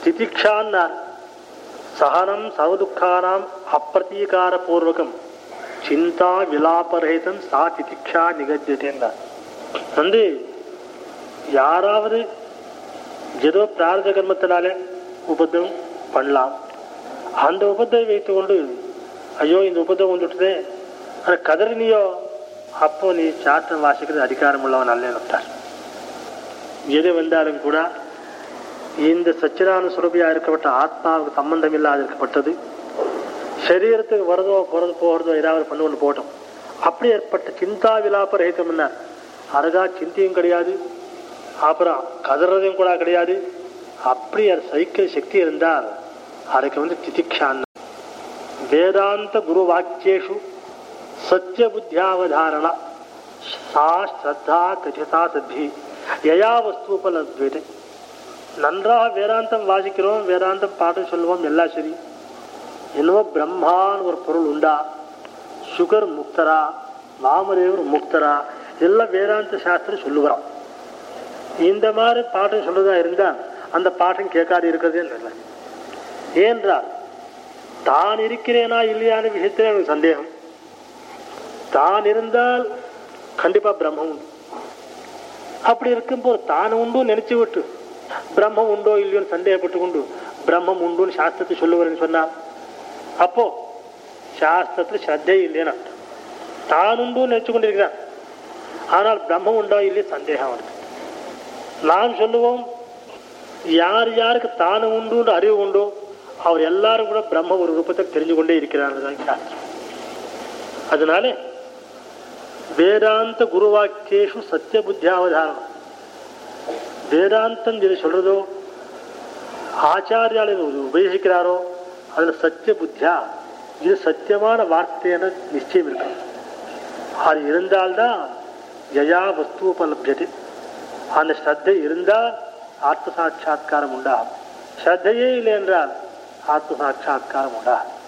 திதிக்ஷான்னார் சகனம் சவதுக்கானாம் அப்பிரதீகார பூர்வகம் சிந்தா விலாபரேதம் சா திதிக்ஷா நிகஜ்யதேன்னார் வந்து யாராவது ஏதோ பிரார்த்த கர்மத்தினாலே உபத்திரம் பண்ணலாம் அந்த உபத்தை வைத்துக்கொண்டு ஐயோ இந்த உபத்திரம் வந்துட்டுதே அந்த கதறினியோ அப்போ நீ சாஸ்திரம் வாசிக்கிறது அதிகாரம் உள்ளவன் அல்ல விட்டார் எது வந்தாலும் கூட இந்த சச்சிரான சுரபியா இருக்கப்பட்ட ஆத்மாவுக்கு சம்பந்தம் இல்லாத இருக்கப்பட்டது சரீரத்துக்கு வரதோ போறதோ போகிறதோ ஏதாவது பண்ணு ஒன்று போட்டோம் அப்படி ஏற்பட்ட சிந்தா விலாப ரஹிதம்னா அழகா சிந்தையும் கிடையாது அப்புறம் கதறதையும் கூட கிடையாது அப்படி அது சைக்கிற சக்தி இருந்தால் அதுக்கு வந்து திதிக்ஷான் வேதாந்த குரு வாக்கியேஷு சத்திய புத்தியாவதாரண சா ஸ்ரத்தா கதிதா சத்தி யயா வஸ்து உபலப்துவதே நன்றாக வேதாந்தம் வாசிக்கிறோம் வேதாந்தம் பாடம் சொல்லுவோம் எல்லாம் சரி என்னவோ பிரம்மான்னு ஒரு பொருள் உண்டா சுகர் முக்தரா வாமதேவர் முக்தரா எல்லாம் வேதாந்த சாஸ்திரம் சொல்லுகிறோம் இந்த மாதிரி பாடம் சொல்றதா இருந்தா அந்த பாடம் கேட்காது இருக்கிறதே நல்ல ஏன்றால் தான் இருக்கிறேனா இல்லையான விஷயத்துல எனக்கு சந்தேகம் தான் இருந்தால் கண்டிப்பா பிரம்மம் உண்டு அப்படி இருக்கும்போது தான் உண்டு நினைச்சு விட்டு பிரம்மம் உண்டோ இல்லையோன்னு சந்தேகப்பட்டு கொண்டு பிரம்மம் உண்டுன்னு சாஸ்திரத்தை சொல்லுவாருன்னு சொன்னா அப்போ சாஸ்திரத்துல ஸ்ரத்தை இல்லைன்னு அர்த்தம் தான் உண்டு நினைச்சு கொண்டிருக்கிறான் ஆனால் பிரம்மம் உண்டோ இல்லையோ சந்தேகம் வருது நாம் சொல்லுவோம் யார் யாருக்கு தானும் உண்டு அறிவு உண்டோ அவர் எல்லாரும் கூட பிரம்ம ஒரு ரூபத்தை தெரிஞ்சு கொண்டே இருக்கிறார்கள் தான் சாஸ்திரம் அதனால வேதாந்த குருவாக்கியேஷு சத்திய புத்தியாவதாரணம் வேதாந்தம் எது சொல்றதோ ஆச்சாரியால் உபதேசிக்கிறாரோ அதுல சத்திய புத்தியா இது சத்தியமான வார்த்தையான நிச்சயம் இருக்கு அது இருந்தால்தான் ஜயா வஸ்து உபலப்ஜது அந்த ஸ்ரத்தை இருந்தால் ஆத்ம சாட்சா்காரம் உண்டாகும் ஸ்ரத்தையே இல்லை என்றால் ஆத்ம சாட்சா்காரம் உண்டாகும்